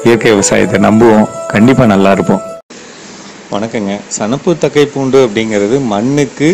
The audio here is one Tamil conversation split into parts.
இயற்கை விவசாயத்தை நம்புவோம் கண்டிப்பாக நல்லா இருப்போம் வணக்கங்க சனப்பு தக்கை பூண்டு அப்படிங்கிறது மண்ணுக்கு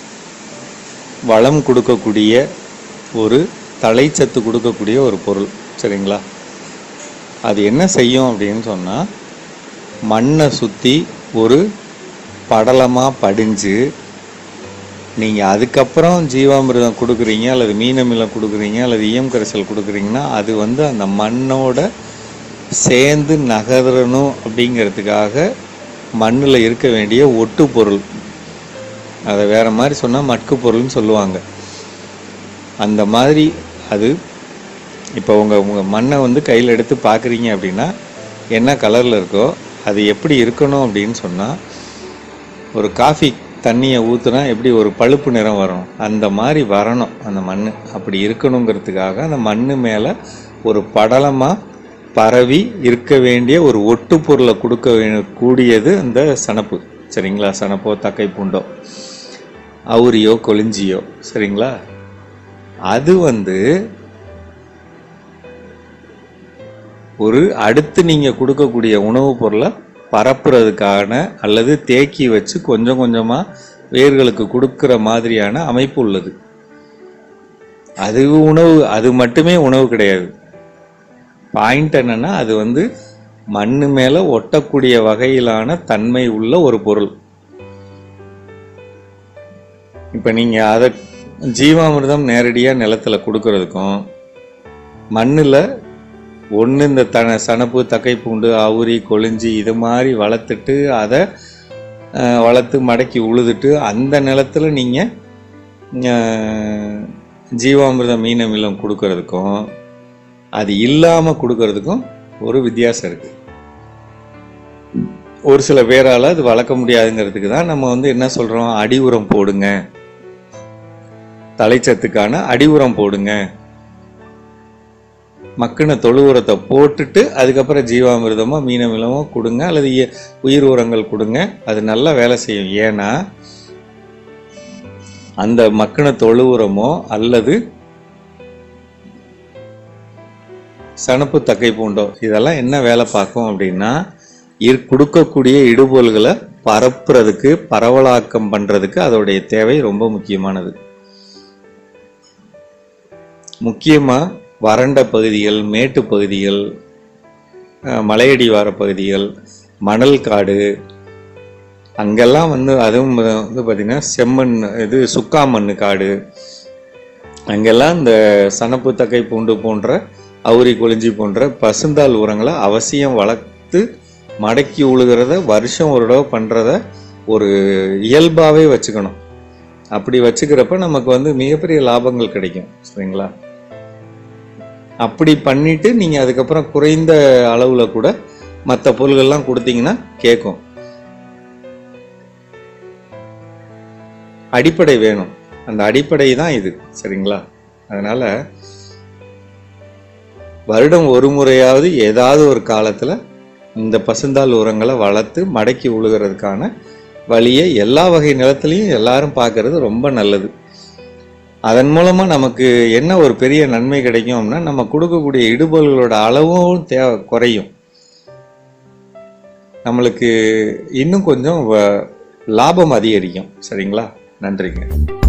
வளம் கொடுக்கக்கூடிய ஒரு தழைச்சத்து கொடுக்கக்கூடிய ஒரு பொருள் சரிங்களா அது என்ன செய்யும் அப்படின்னு சொன்னால் மண்ணை சுற்றி ஒரு படலமாக படிஞ்சு நீங்கள் அதுக்கப்புறம் ஜீவாமிர்தம் கொடுக்குறீங்க அல்லது மீனமிலம் கொடுக்குறீங்க அல்லது ஈயம் கரைசல் கொடுக்குறீங்கன்னா அது வந்து அந்த மண்ணோட சேர்ந்து நகரணும் அப்படிங்கிறதுக்காக மண்ணில் இருக்க வேண்டிய ஒட்டு பொருள் அதை வேற மாதிரி சொன்னால் மட்கு பொருள்னு சொல்லுவாங்க அந்த மாதிரி அது இப்போ உங்கள் உங்கள் மண்ணை வந்து கையில் எடுத்து பார்க்குறீங்க அப்படின்னா என்ன கலரில் இருக்கோ அது எப்படி இருக்கணும் அப்படின்னு சொன்னால் ஒரு காஃபி தண்ணியை ஊற்றுனா எப்படி ஒரு பழுப்பு நிறம் வரும் அந்த மாதிரி வரணும் அந்த மண் அப்படி இருக்கணுங்கிறதுக்காக அந்த மண் மேலே ஒரு படலமாக பரவி இருக்க வேண்டிய ஒரு ஒட்டு பொருளை கொடுக்க வே- கூடியது அந்த சனப்பு சரிங்களா சனப்போ தக்கை பூண்டோ அவுரியோ கொளிஞ்சியோ சரிங்களா அது வந்து ஒரு அடுத்து நீங்கள் கொடுக்கக்கூடிய உணவுப் பொருளை பரப்புறதுக்கான அல்லது தேக்கி வச்சு கொஞ்சம் கொஞ்சமாக வேர்களுக்கு கொடுக்கிற மாதிரியான அமைப்பு உள்ளது அது உணவு அது மட்டுமே உணவு கிடையாது பாயிண்ட் என்னன்னா அது வந்து மண்ணு மேலே ஒட்டக்கூடிய வகையிலான தன்மை உள்ள ஒரு பொருள் இப்போ நீங்கள் அதை ஜீவாமிர்தம் நேரடியாக நிலத்தில் கொடுக்கறதுக்கும் மண்ணில் ஒன்று இந்த தன சனப்பு தக்கை பூண்டு அவுரி கொழிஞ்சி இது மாதிரி வளர்த்துட்டு அதை அஹ், வளர்த்து மடக்கி உழுதுட்டு அந்த நிலத்துல நீங்கள் ஜீவாமிர்த மீனமிலம் கொடுக்கறதுக்கும் அது இல்லாமல் கொடுக்கறதுக்கும் ஒரு வித்தியாசம் இருக்குது ஒரு சில பேரால் அது வளர்க்க முடியாதுங்கிறதுக்கு தான் நம்ம வந்து என்ன சொல்கிறோம் அடி உரம் போடுங்க தலைச்சத்துக்கான அடி உரம் போடுங்க மக்கின தொழு உரத்தை போட்டுட்டு அதுக்கப்புறம் ஜீவாமிர்தமோ மீனமிலமோ கொடுங்க அல்லது இய- உயிர் உரங்கள் கொடுங்க அது நல்லா வேலை செய்யும் ஏன்னா அந்த மக்கின தொழு உரமோ அல்லது சனப்பு தக்கை பூண்டோ இதெல்லாம் என்ன வேலை பார்க்கும் அப்படின்னா இரு கொடுக்கக்கூடிய இடுபொருள்களை பரப்புறதுக்கு பரவலாக்கம் பண்றதுக்கு அதோடைய தேவை ரொம்ப முக்கியமானது முக்கியமா வறண்ட பகுதிகள் மேட்டு பகுதிகள் அஹ், மலையடிவார பகுதிகள் மணல் காடு அங்கெல்லாம் வந்து அதுவும் வந்து பார்த்திங்கன்னா செம்மண் இது சுக்கா மண் காடு அங்கெல்லாம் இந்த சனப்பு தக்கை பூண்டு போன்ற அவுரி கொளிஞ்சி போன்ற பசுந்தாள் உரங்களை அவசியம் வளர்த்து மடக்கி உழுகிறத வருஷம் ஒரு தடவை பண்ணுறத ஒரு இயல்பாகவே வச்சுக்கணும் அப்படி வச்சுக்கிறப்ப நமக்கு வந்து மிகப்பெரிய லாபங்கள் கிடைக்கும் சரிங்களா அப்படி பண்ணிட்டு நீங்கள் அதுக்கப்புறம் குறைந்த அளவில் கூட மற்ற பொருள்கள்லாம் கொடுத்தீங்கன்னா கேட்கும் அடிப்படை வேணும் அந்த அடிப்படை தான் இது சரிங்களா அதனால வருடம் ஒரு முறையாவது ஏதாவது ஒரு காலத்தில் இந்த பசுந்தாள் உரங்களை வளர்த்து மடக்கி உழுகிறதுக்கான வழியை எல்லா வகை நிலத்துலையும் எல்லாரும் பார்க்கறது ரொம்ப நல்லது அதன் மூலமா நமக்கு என்ன ஒரு பெரிய நன்மை கிடைக்கும் அப்படின்னா நம்ம கொடுக்கக்கூடிய இடுபொருள்களோட அளவும் தேவை குறையும் நம்மளுக்கு இன்னும் கொஞ்சம் வ- லாபம் அதிகரிக்கும் சரிங்களா நன்றிங்க